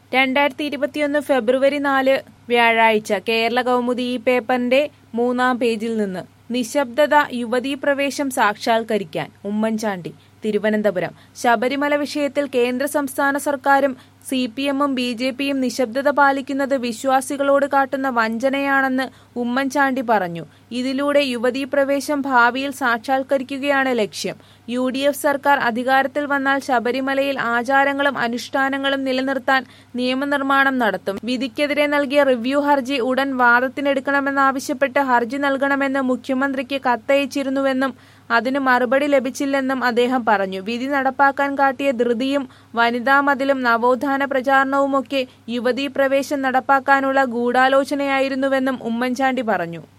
രണ്ടായിരത്തി ഇരുപത്തിയൊന്ന് ഫെബ്രുവരി നാല് വ്യാഴാഴ്ച കേരള കൗമുദി ഈ പേപ്പറിന്റെ മൂന്നാം പേജിൽ നിന്ന് നിശബ്ദത യുവതീ പ്രവേശം സാക്ഷാത്കരിക്കാൻ ഉമ്മൻചാണ്ടി തിരുവനന്തപുരം ശബരിമല വിഷയത്തിൽ കേന്ദ്ര സംസ്ഥാന സർക്കാരും സി പി എമ്മും ബി ജെ പിയും നിശബ്ദത പാലിക്കുന്നത് വിശ്വാസികളോട് കാട്ടുന്ന വഞ്ചനയാണെന്ന് ഉമ്മൻചാണ്ടി പറഞ്ഞു ഇതിലൂടെ യുവതീ പ്രവേശം ഭാവിയിൽ സാക്ഷാത്കരിക്കുകയാണ് ലക്ഷ്യം യു ഡി എഫ് സർക്കാർ അധികാരത്തിൽ വന്നാൽ ശബരിമലയിൽ ആചാരങ്ങളും അനുഷ്ഠാനങ്ങളും നിലനിർത്താൻ നിയമനിർമ്മാണം നടത്തും വിധിക്കെതിരെ നൽകിയ റിവ്യൂ ഹർജി ഉടൻ വാദത്തിനെടുക്കണമെന്നാവശ്യപ്പെട്ട് ഹർജി നൽകണമെന്ന് മുഖ്യമന്ത്രിക്ക് കത്തയച്ചിരുന്നുവെന്നും അതിന് മറുപടി ലഭിച്ചില്ലെന്നും അദ്ദേഹം പറഞ്ഞു വിധി നടപ്പാക്കാൻ കാട്ടിയ ധൃതിയും വനിതാ മതിലും നവോത്ഥാന പ്രചാരണവുമൊക്കെ യുവതീ പ്രവേശം നടപ്പാക്കാനുള്ള ഗൂഢാലോചനയായിരുന്നുവെന്നും ഉമ്മൻചാണ്ടി പറഞ്ഞു